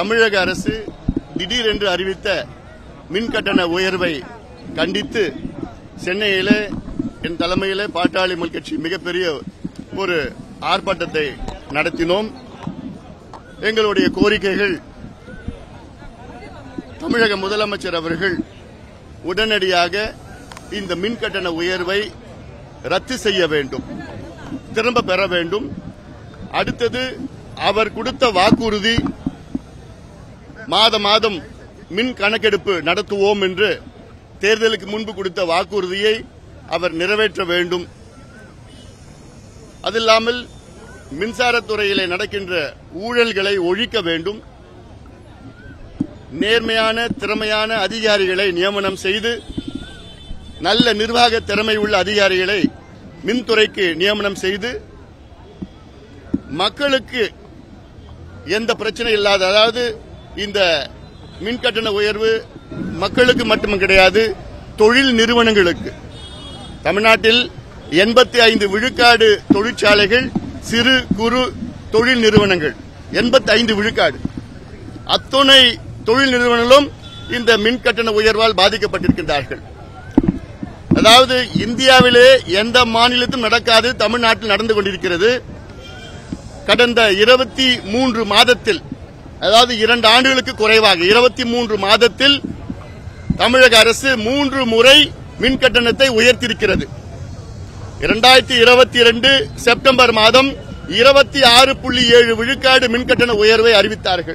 தமிழக அரசு திடீரென்று அறிவித்த மின் கட்டண உயர்வை கண்டித்து சென்னையிலே என் தலைமையிலே பாட்டாளி மக்கள் கட்சி மிகப்பெரிய ஒரு ஆர்ப்பாட்டத்தை நடத்தினோம் எங்களுடைய கோரிக்கைகள் தமிழக முதலமைச்சர் அவர்கள் உடனடியாக இந்த மின் கட்டண உயர்வை ரத்து செய்ய வேண்டும் திரும்ப பெற வேண்டும் அடுத்தது அவர் கொடுத்த வாக்குறுதி மாத மாதம் மின் கணக்கெடுப்பு நடத்துவோம் என்று தேர்தலுக்கு முன்பு கொடுத்த வாக்குறுதியை அவர் நிறைவேற்ற வேண்டும் அதில்லாமல் மின்சாரத்துறையிலே நடக்கின்ற ஊழல்களை ஒழிக்க வேண்டும் நேர்மையான திறமையான அதிகாரிகளை நியமனம் செய்து நல்ல நிர்வாக திறமை உள்ள அதிகாரிகளை மின்துறைக்கு நியமனம் செய்து மக்களுக்கு எந்த பிரச்சனை இல்லாத அதாவது இந்த மின் கட்டண உயர்வு மக்களுக்கு மட்டும் கிடையாது தொழில் நிறுவனங்களுக்கு தமிழ்நாட்டில் எண்பத்தி ஐந்து விழுக்காடு தொழிற்சாலைகள் சிறு குறு தொழில் நிறுவனங்கள் எண்பத்தி ஐந்து விழுக்காடு அத்துணை தொழில் நிறுவனங்களும் இந்த மின் கட்டண உயர்வால் பாதிக்கப்பட்டிருக்கின்றார்கள் அதாவது இந்தியாவிலே எந்த மாநிலத்திலும் நடக்காது தமிழ்நாட்டில் நடந்து கொண்டிருக்கிறது கடந்த இருபத்தி மூன்று மாதத்தில் அதாவது இரண்டு ஆண்டுகளுக்கு குறைவாக இருபத்தி மூன்று மாதத்தில் தமிழக அரசு மூன்று முறை மின் கட்டணத்தை உயர்த்தியிருக்கிறது இரண்டாயிரத்தி இருபத்தி இரண்டு செப்டம்பர் மாதம் இருபத்தி ஆறு புள்ளி ஏழு விழுக்காடு மின் கட்டண உயர்வை அறிவித்தார்கள்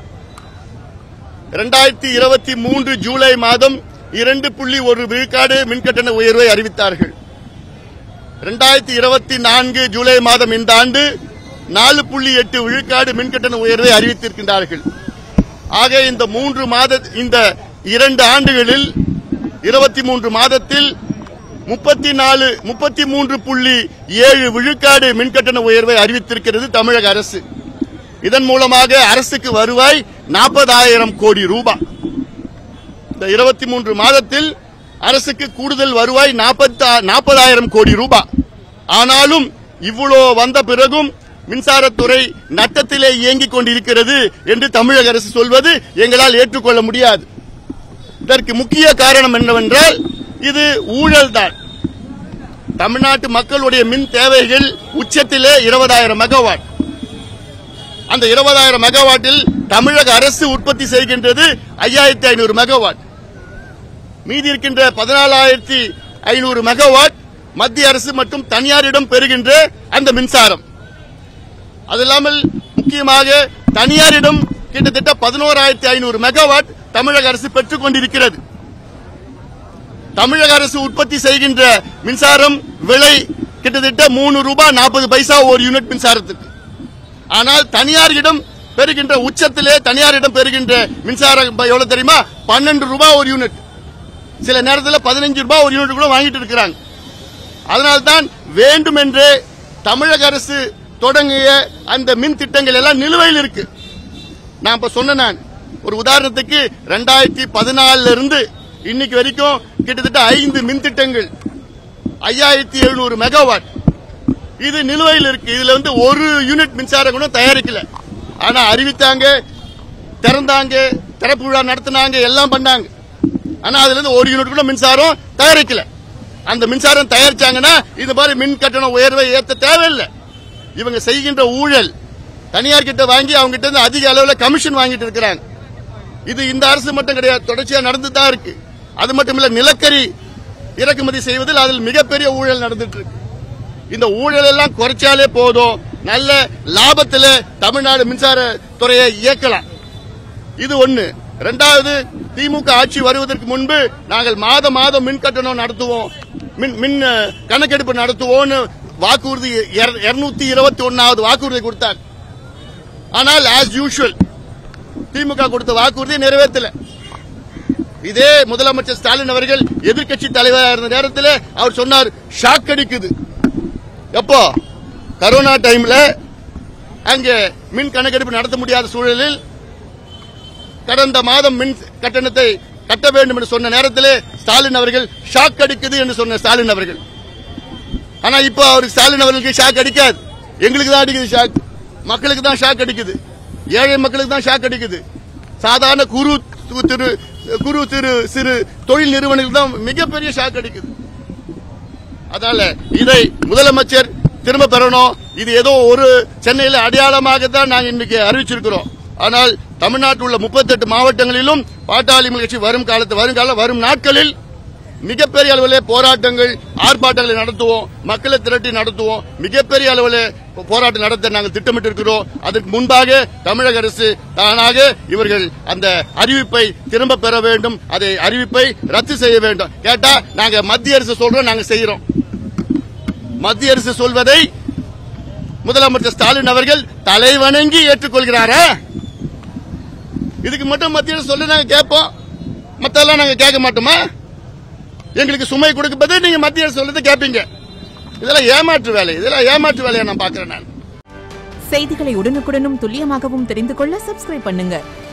இரண்டாயிரத்தி இருபத்தி மூன்று ஜூலை மாதம் இரண்டு புள்ளி ஒரு விழுக்காடு மின் கட்டண உயர்வை அறிவித்தார்கள் இரண்டாயிரத்தி இருபத்தி நான்கு ஜூலை மாதம் இந்த ஆண்டு நாலு புள்ளி எட்டு விழுக்காடு மின் கட்டண உயர்வை அறிவித்திருக்கின்றார்கள் ஆக இந்த மூன்று மாத இந்த இரண்டு ஆண்டுகளில் இருபத்தி மூன்று மாதத்தில் முப்பத்தி நாலு முப்பத்தி மூன்று புள்ளி ஏழு விழுக்காடு மின்கட்டண உயர்வை அறிவித்திருக்கிறது தமிழக அரசு இதன் மூலமாக அரசுக்கு வருவாய் நாற்பதாயிரம் கோடி ரூபாய் இந்த இருபத்தி மூன்று மாதத்தில் அரசுக்கு கூடுதல் வருவாய் நாற்பதாயிரம் கோடி ரூபாய் ஆனாலும் இவ்வளோ வந்த பிறகும் மின்சாரத்துறை நட்டத்திலே இயங்கிக் கொண்டிருக்கிறது என்று தமிழக அரசு சொல்வது எங்களால் ஏற்றுக்கொள்ள முடியாது இதற்கு முக்கிய காரணம் என்னவென்றால் இது ஊழல் தான் தமிழ்நாட்டு மக்களுடைய மின் தேவைகள் உச்சத்திலே இருபதாயிரம் மெகாவாட் அந்த இருபதாயிரம் மெகாவாட்டில் தமிழக அரசு உற்பத்தி செய்கின்றது ஐயாயிரத்தி ஐநூறு மெகாவாட் மீதி இருக்கின்ற பதினாலாயிரத்தி ஐநூறு மெகாவாட் மத்திய அரசு மற்றும் தனியாரிடம் பெறுகின்ற அந்த மின்சாரம் அது இல்லாமல் முக்கியமாக தனியாரிடம் கிட்டத்தட்ட பதினோராயிரத்தி ஐநூறு மெகாவாட் தமிழக அரசு பெற்றுக் கொண்டிருக்கிறது தமிழக அரசு உற்பத்தி செய்கின்ற மின்சாரம் விலை கிட்டத்தட்ட மூணு ரூபாய் நாற்பது பைசா ஒரு யூனிட் மின்சாரத்துக்கு ஆனால் தனியாரிடம் பெறுகின்ற உச்சத்திலே தனியாரிடம் பெறுகின்ற மின்சாரம் எவ்வளவு தெரியுமா பன்னெண்டு ரூபாய் ஒரு யூனிட் சில நேரத்தில் பதினஞ்சு ரூபாய் ஒரு யூனிட் கூட வாங்கிட்டு இருக்கிறாங்க அதனால்தான் வேண்டுமென்றே தமிழக அரசு தொடங்கிய அந்த மின் திட்டங்கள் எல்லாம் நிலுவையில் இருக்கு நான் இப்ப சொன்ன நான் ஒரு உதாரணத்துக்கு ரெண்டாயிரத்தி பதினாலுல இருந்து இன்னைக்கு வரைக்கும் கிட்டத்தட்ட ஐந்து மின் திட்டங்கள் ஐயாயிரத்தி எழுநூறு மெகாவாட் இது நிலுவையில் இருக்கு இதுல வந்து ஒரு யூனிட் மின்சாரம் கூட தயாரிக்கல ஆனா அறிவித்தாங்க திறந்தாங்க திறப்பு விழா நடத்தினாங்க எல்லாம் பண்ணாங்க ஆனா அதுல இருந்து ஒரு யூனிட் கூட மின்சாரம் தயாரிக்கல அந்த மின்சாரம் தயாரிச்சாங்கன்னா இது மாதிரி மின் கட்டண உயர்வை ஏத்த தேவையில்லை இவங்க செய்கின்ற ஊழல் தனியார் கிட்ட வாங்கி அவங்க கிட்ட இருந்து அதிக அளவுல கமிஷன் வாங்கிட்டு இருக்கிறாங்க இது இந்த அரசு மட்டும் கிடையாது தொடர்ச்சியா நடந்து தான் இருக்கு அது மட்டும் இல்ல நிலக்கரி இறக்குமதி செய்வதில் அதில் மிகப்பெரிய ஊழல் நடந்துட்டு இருக்கு இந்த ஊழல் எல்லாம் குறைச்சாலே போதும் நல்ல லாபத்துல தமிழ்நாடு மின்சார துறையை இயக்கலாம் இது ஒண்ணு ரெண்டாவது திமுக ஆட்சி வருவதற்கு முன்பு நாங்கள் மாத மாதம் மின் கட்டணம் நடத்துவோம் மின் மின் அஹ், கணக்கெடுப்பு நடத்துவோம்னு வாக்குறுதி இருநூத்தி இருபத்தி ஒன்னாவது வாக்குறுதி கொடுத்தாங்க ஆனால் ஆஸ் யூஷுவல் திமுக கொடுத்த வாக்குறுதியை நிறைவேற்றல இதே முதலமைச்சர் ஸ்டாலின் அவர்கள் எதிர்க்கட்சி தலைவராக இருந்த நேரத்தில் அவர் சொன்னார் ஷாக் அடிக்குது எப்போ கரோனா டைம்ல அங்க மின் கணக்கெடுப்பு நடத்த முடியாத சூழலில் கடந்த மாதம் மின் கட்டணத்தை கட்ட வேண்டும் என்று சொன்ன நேரத்தில் ஸ்டாலின் அவர்கள் ஷாக் அடிக்குது என்று சொன்ன ஸ்டாலின் அவர்கள் ஆனா இப்போ அவருக்கு ஸ்டாலின் அவர்களுக்கு ஷாக் அடிக்காது எங்களுக்கு தான் அடிக்குது ஷாக் மக்களுக்கு தான் ஷாக் அடிக்குது ஏழை மக்களுக்கு தான் ஷாக் அடிக்குது சாதாரண குறு து- திரு குறு திரு சிறு தொழில் நிறுவனங்களுக்கு தான் மிகப்பெரிய ஷாக் அடிக்குது அதனால இதை முதலமைச்சர் திரும்ப பெறணும் இது ஏதோ ஒரு சென்னையில் அடையாளமாக தான் நாங்கள் இன்னைக்கு அறிவிச்சிருக்கிறோம் ஆனால் தமிழ்நாட்டில் உள்ள முப்பத்தெட்டு மாவட்டங்களிலும் பாட்டாளி மக்கள் கட்சி வரும் காலத்து வருங்கால வரும் நாட்களில் மிகப்பெரிய அளவிலே போராட்டங்கள் ஆர்ப்பாட்டங்களை நடத்துவோம் மக்களை திரட்டி நடத்துவோம் மிகப்பெரிய அளவிலே போராட்டம் நடத்த நாங்கள் திட்டமிட்டிருக்கிறோம் அதற்கு முன்பாக தமிழக அரசு தானாக இவர்கள் அந்த அறிவிப்பை திரும்ப பெற வேண்டும் அதை அறிவிப்பை ரத்து செய்ய வேண்டும் கேட்டா நாங்க மத்திய அரசு சொல்றோம் நாங்க செய்யறோம் மத்திய அரசு சொல்வதை முதலமைச்சர் ஸ்டாலின் அவர்கள் தலைவணங்கி ஏற்றுக்கொள்கிறாரா இதுக்கு மட்டும் மத்திய அரசு சொல்லி நாங்க கேட்போம் மத்தெல்லாம் நாங்க கேட்க மாட்டோமா எங்களுக்கு சுமை கொடுப்பது நீங்க மத்திய அரசு சொல்லதை கேட்பீங்க இதெல்லாம் ஏமாற்று வேலை இதெல்லாம் ஏமாற்று வேலையை நான் பாக்குறேன் நான் செய்திகளை உடனுக்குடனும் துல்லியமாகவும் தெரிந்து கொள்ள சப்ஸ்கிரைப் பண்ணுங்க